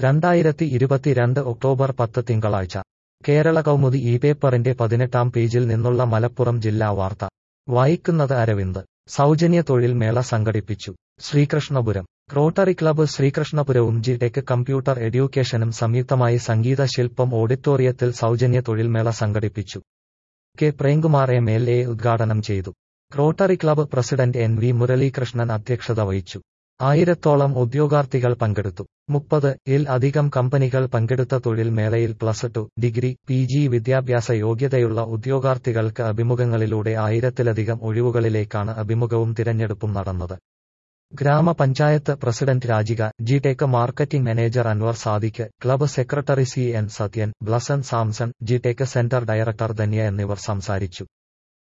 രണ്ടായിരത്തി ഇരുപത്തിരണ്ട് ഒക്ടോബർ പത്ത് തിങ്കളാഴ്ച കേരള കൗമുദി ഈ പേപ്പറിന്റെ പതിനെട്ടാം പേജിൽ നിന്നുള്ള മലപ്പുറം ജില്ലാ വാർത്ത വായിക്കുന്നത് അരവിന്ദ് സൗജന്യ തൊഴിൽ മേള സംഘടിപ്പിച്ചു ശ്രീകൃഷ്ണപുരം റോട്ടറി ക്ലബ്ബ് ശ്രീകൃഷ്ണപുരവും ജി ടെക് കമ്പ്യൂട്ടർ എഡ്യൂക്കേഷനും സംയുക്തമായി സംഗീത ശില്പം ഓഡിറ്റോറിയത്തിൽ സൗജന്യ തൊഴിൽ മേള സംഘടിപ്പിച്ചു K Premkumar M L A ഉദ്ഘാടനം ചെയ്തു rotary club president N V Muraleekrishnan അധ്യക്ഷത വഹിച്ചു ആയിരത്തോളം ഉദ്യോഗാർത്ഥികൾ പങ്കെടുത്തു മുപ്പത് ഇൽ അധികം കമ്പനികൾ പങ്കെടുത്ത തൊഴിൽ മേളയിൽ plus two degree P G വിദ്യാഭ്യാസ യോഗ്യതയുള്ള ഉദ്യോഗാർത്ഥികൾക്ക് അഭിമുഖങ്ങളിലൂടെ ആയിരത്തിലധികം ഒഴിവുകളിലേക്കാണ് അഭിമുഖവും തിരഞ്ഞെടുപ്പും നടന്നത് ഗ്രാമപഞ്ചായത്ത് president Rajika G tech marketing manager Anwar Sadiq club secretary C N Sathyan Blessan Samson G tech centre director Dhanya എന്നിവർ സംസാരിച്ചു